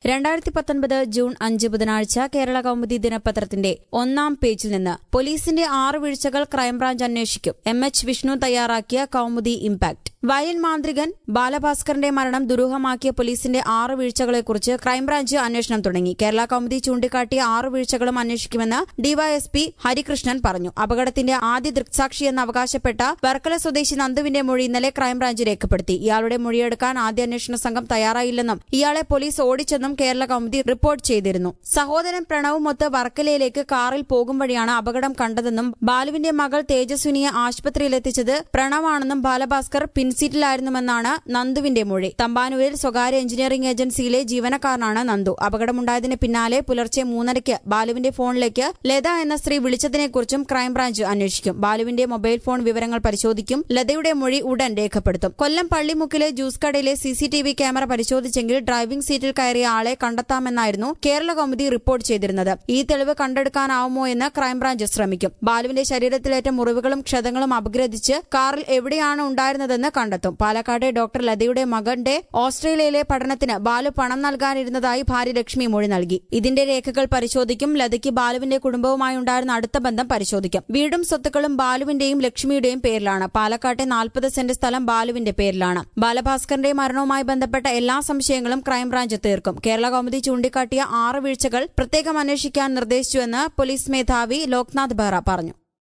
രണ്ടായിരത്തി പത്തൊൻപത് ജൂൺ അഞ്ച് ബുധനാഴ്ച കേരള കൗമുദി ദിനപത്രത്തിന്റെ ഒന്നാം പേജിൽ നിന്ന് പോലീസിന്റെ ആറ് വീഴ്ചകൾ ക്രൈംബ്രാഞ്ച് അന്വേഷിക്കും എം എച്ച് വിഷ്ണു തയ്യാറാക്കിയ കൗമുദി ഇംപാക്ട് വയലിൻ മാന്ത്രികൻ ബാലഭാസ്കറിന്റെ മരണം ദുരൂഹമാക്കിയ പോലീസിന്റെ ആറ് വീഴ്ചകളെക്കുറിച്ച് ക്രൈംബ്രാഞ്ച് അന്വേഷണം തുടങ്ങി കേരള കൗമുദി ചൂണ്ടിക്കാട്ടിയ ആറ് വീഴ്ചകളും അന്വേഷിക്കുമെന്ന് ഡിവൈഎസ്പി ഹരികൃഷ്ണൻ പറഞ്ഞു അപകടത്തിന്റെ ആദ്യ ദൃക്സാക്ഷിയെന്ന് അവകാശപ്പെട്ട വർക്കല സ്വദേശി നന്ദുവിന്റെ മൊഴി ഇന്നലെ ക്രൈംബ്രാഞ്ച് രേഖപ്പെടുത്തി ഇയാളുടെ മൊഴിയെടുക്കാൻ ആദ്യ അന്വേഷണ സംഘം തയ്യാറായില്ലെന്നും ഇയാളെ പോലീസ് ഓടിച്ചെന്നും കേരള കൗമുദി റിപ്പോർട്ട് ചെയ്തിരുന്നു സഹോദരൻ പ്രണവുമൊത്ത് വർക്കലയിലേക്ക് കാറിൽ പോകും വഴിയാണ് അപകടം കണ്ടതെന്നും ബാലുവിന്റെ മകൾ തേജസ്വിനിയെ ആശുപത്രിയിലെത്തിച്ചത് പ്രണവാണെന്നും ബാലഭാസ്കർ പിൻസീറ്റിലായിരുന്നുമെന്നാണ് നന്ദുവിന്റെ മൊഴി തമ്പാനൂരിൽ സ്വകാര്യ എഞ്ചിനീയറിംഗ് ഏജൻസിയിലെ ജീവനക്കാരനാണ് നന്ദു അപകടമുണ്ടായതിന് പിന്നാലെ പുലർച്ചെ മൂന്നരയ്ക്ക് ബാലുവിന്റെ ഫോണിലേക്ക് ലത എന്ന സ്ത്രീ വിളിച്ചതിനെക്കുറിച്ചും ക്രൈംബ്രാഞ്ച് അന്വേഷിക്കും ബാലുവിന്റെ മൊബൈൽ ഫോൺ വിവരങ്ങൾ പരിശോധിക്കും ലതയുടെ മൊഴി ഉടൻ രേഖപ്പെടുത്തും കൊല്ലം പള്ളിമുക്കിലെ ജ്യൂസ് കടയിലെ സിസിടിവി ക്യാമറ പരിശോധിച്ചെങ്കിൽ ഡ്രൈവിംഗ് സീറ്റിൽ കയറിയ ആളെ കണ്ടെത്താമെന്നായിരുന്നു കേരള കൗമുദി റിപ്പോർട്ട് ചെയ്തിരുന്നത് ഈ തെളിവ് കണ്ടെടുക്കാനാവുമോ എന്ന് ക്രൈംബ്രാഞ്ച് ശ്രമിക്കും ബാലുവിന്റെ ശരീരത്തിലേറ്റ മുറിവുകളും ക്ഷതങ്ങളും അപഗ്രഥിച്ച് കാറിൽ എവിടെയാണ് ഉണ്ടായിരുന്നതെന്ന് കണ്ടെത്തും പാലക്കാട് ഡോക്ടർ ലതയുടെ മകന്റെ ഓസ്ട്രേലിയയിലെ പഠനത്തിന് ബാലു പണം നൽകാനിരുന്നതായി ഭാര്യ ലക്ഷ്മി മൊഴി നൽകി ഇതിന്റെ രേഖകൾ പരിശോധിക്കും ലതയ്ക്ക് ബാലുവിന്റെ കുടുംബവുമായി ഉണ്ടായിരുന്ന അടുത്ത ബന്ധം പരിശോധിക്കും വീടും സ്വത്തുക്കളും ബാലുവിന്റെയും ലക്ഷ്മിയുടെയും പേരിലാണ് പാലക്കാട്ടെ നാൽപ്പത് സെന്റ് സ്ഥലം ബാലുവിന്റെ പേരിലാണ് ബാലഭാസ്കറിന്റെ മരണവുമായി ബന്ധപ്പെട്ട എല്ലാ സംശയങ്ങളും ക്രൈംബ്രാഞ്ച് തീർക്കും കേരള കൗമുദി ചൂണ്ടിക്കാട്ടിയ ആറ് വീഴ്ചകൾ പ്രത്യേകം അന്വേഷിക്കാൻ നിർദ്ദേശിച്ചുവെന്ന് പോലീസ് മേധാവി ലോക്നാഥ് ബെഹ്റ പറഞ്ഞു